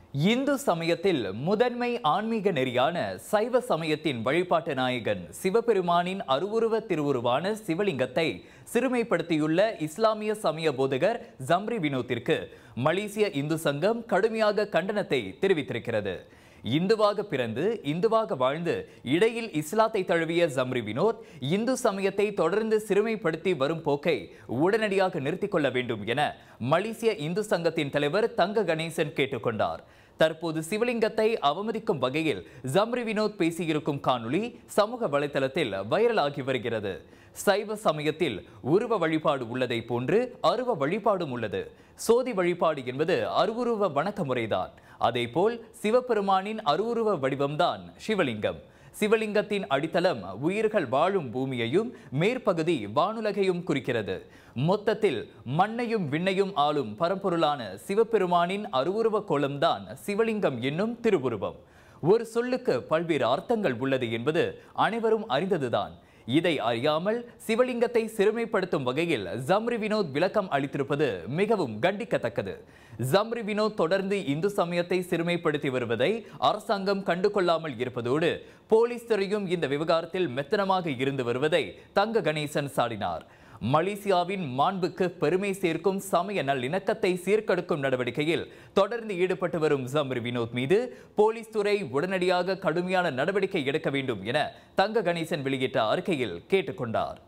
இந்து சமயத்தில் முதன்மை ஆன்மீக நெறியான சைவ சமயத்தின் வழிபாட்டு நாயகன் சிவபெருமானின் அருவுருவ திருவுருவான சிவலிங்கத்தை சிறுமைப்படுத்தியுள்ள இஸ்லாமிய சமய போதகர் ஜம்ரி வினோத்திற்கு மலேசிய இந்து சங்கம் கடுமையாக கண்டனத்தை தெரிவித்திருக்கிறது இந்துவாக பிறந்து இந்துவாக வாழ்ந்து இடையில் இஸ்லாத்தை தழுவிய ஜம்ரி வினோத் இந்து சமயத்தை தொடர்ந்து சிறுமைப்படுத்தி வரும் போக்கை உடனடியாக நிறுத்திக் கொள்ள வேண்டும் என மலேசிய இந்து சங்கத்தின் தலைவர் தங்க கணேசன் கேட்டுக்கொண்டார் தற்போது சிவலிங்கத்தை அவமதிக்கும் வகையில் ஜம்ரி வினோத் பேசியிருக்கும் காணொளி சமூக வலைதளத்தில் வைரலாகி வருகிறது சைவ சமயத்தில் உருவ வழிபாடு உள்ளதை போன்று அருவ வழிபாடும் உள்ளது சோதி வழிபாடு என்பது அருவுருவ வணக்க முறைதான் அதேபோல் சிவபெருமானின் அருவுருவ வடிவம்தான் சிவலிங்கம் சிவலிங்கத்தின் அடித்தளம் உயிர்கள் வாழும் பூமியையும் மேற்பகுதி வானுலகையும் குறிக்கிறது மொத்தத்தில் மண்ணையும் விண்ணையும் ஆளும் பரம்பொருளான சிவபெருமானின் அருவுருவ கோலம்தான் சிவலிங்கம் என்னும் திருவுருவம் ஒரு சொல்லுக்கு பல்வேறு அர்த்தங்கள் உள்ளது என்பது அனைவரும் அறிந்ததுதான் இதை அறியாமல் சிவலிங்கத்தை சிறுமைப்படுத்தும் வகையில் ஜம்ரி வினோத் விளக்கம் அளித்திருப்பது மிகவும் கண்டிக்கத்தக்கது ஜம்ரி வினோத் தொடர்ந்து இந்து சமயத்தை சிறுமைப்படுத்தி வருவதை அரசாங்கம் கண்டுகொள்ளாமல் இருப்பதோடு போலீஸ் துறையும் இந்த விவகாரத்தில் மெத்தனமாக இருந்து வருவதை தங்க கணேசன் சாடினார் மலேசியாவின் மாண்புக்கு பெருமை சேர்க்கும் சமய நல்லிணக்கத்தை சீர்கெடுக்கும் நடவடிக்கையில் தொடர்ந்து ஈடுபட்டு வரும் ஜம்ரி வினோத் மீது போலீஸ் துறை உடனடியாக கடுமையான நடவடிக்கை எடுக்க வேண்டும் என தங்க கணேசன் வெளியிட்ட அறிக்கையில் கேட்டுக்கொண்டார்